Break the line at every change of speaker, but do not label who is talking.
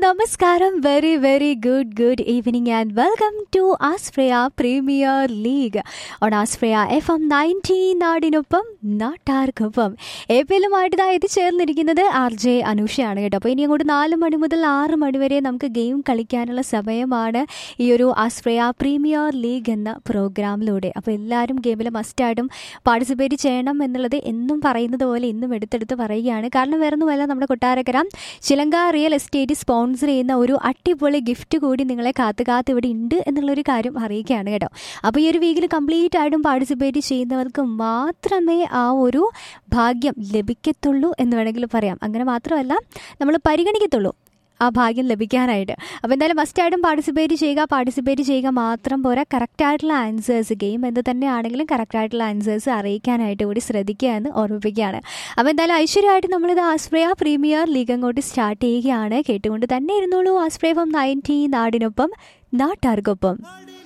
നമസ്കാരം very very good good evening and welcome to ആസ്ഫ്രയ premier league on ആസ്ഫ്രയ F M ninety നാടിനൊപ്പം നാട്ടാർക്കൊപ്പം എപ്പിലുമായിട്ട് ഇതാ എത്തിച്ചേർന്നിരിക്കുന്നത് ആർ ജെ അനുഷയാണ് കേട്ടോ അപ്പോൾ ഇനി അങ്ങോട്ട് നാല് മണി മുതൽ ആറ് മണി വരെ നമുക്ക് ഗെയിം കളിക്കാനുള്ള സമയമാണ് ഈ ഒരു ആസ്ഫ്രയ പ്രീമിയർ ലീഗ് എന്ന പ്രോഗ്രാമിലൂടെ അപ്പോൾ എല്ലാവരും ഗെയിമിൽ മസ്റ്റായിട്ടും പാർട്ടിസിപ്പേറ്റ് ചെയ്യണം എന്നുള്ളത് എന്നും പറയുന്നത് പോലെ ഇന്നും എടുത്തെടുത്ത് പറയുകയാണ് കാരണം വേറൊന്നുമല്ല നമ്മുടെ കൊട്ടാരക്കര ചിലങ്ക റിയൽ എസ്റ്റേറ്റ് സ്പോൺസർ ചെയ്യുന്ന ഒരു അടിപൊളി ഗിഫ്റ്റ് കൂടി നിങ്ങളെ കാത്ത് കാത്ത് ഇവിടെ ഉണ്ട് എന്നുള്ളൊരു കാര്യം അറിയിക്കുകയാണ് കേട്ടോ അപ്പോൾ ഈ ഒരു വീക്കിൽ കംപ്ലീറ്റ് ആയിട്ടും പാർട്ടിസിപ്പേറ്റ് ചെയ്യുന്നവർക്ക് മാത്രമേ ആ ഒരു ഭാഗ്യം ലഭിക്കത്തുള്ളൂ എന്ന് വേണമെങ്കിൽ പറയാം അങ്ങനെ മാത്രമല്ല നമ്മൾ പരിഗണിക്കത്തുള്ളൂ ആ ഭാഗ്യം ലഭിക്കാനായിട്ട് അപ്പോൾ എന്തായാലും മസ്റ്റായിട്ടും പാർട്ടിസിപ്പേറ്റ് ചെയ്യുക പാർട്ടിസിപ്പേറ്റ് ചെയ്യുക മാത്രം പോരാ കറക്റ്റായിട്ടുള്ള ആൻസേഴ്സ് ഗെയിം എന്ത് തന്നെയാണെങ്കിലും കറക്റ്റായിട്ടുള്ള ആൻസേഴ്സ് അറിയിക്കാനായിട്ട് കൂടി ശ്രദ്ധിക്കുക എന്ന് ഓർമ്മിപ്പിക്കുകയാണ് അപ്പോൾ എന്തായാലും ഐശ്വര്യമായിട്ട് നമ്മളിത് ആസ്പ്രയ പ്രീമിയർ ലീഗ് അങ്ങോട്ട് സ്റ്റാർട്ട് ചെയ്യുകയാണ് കേട്ടുകൊണ്ട് തന്നെ ഇരുന്നോളൂ ആസ്പ്രയ ഫ്രം നയൻറ്റി നാടിനൊപ്പം നാട്ടാർക്കൊപ്പം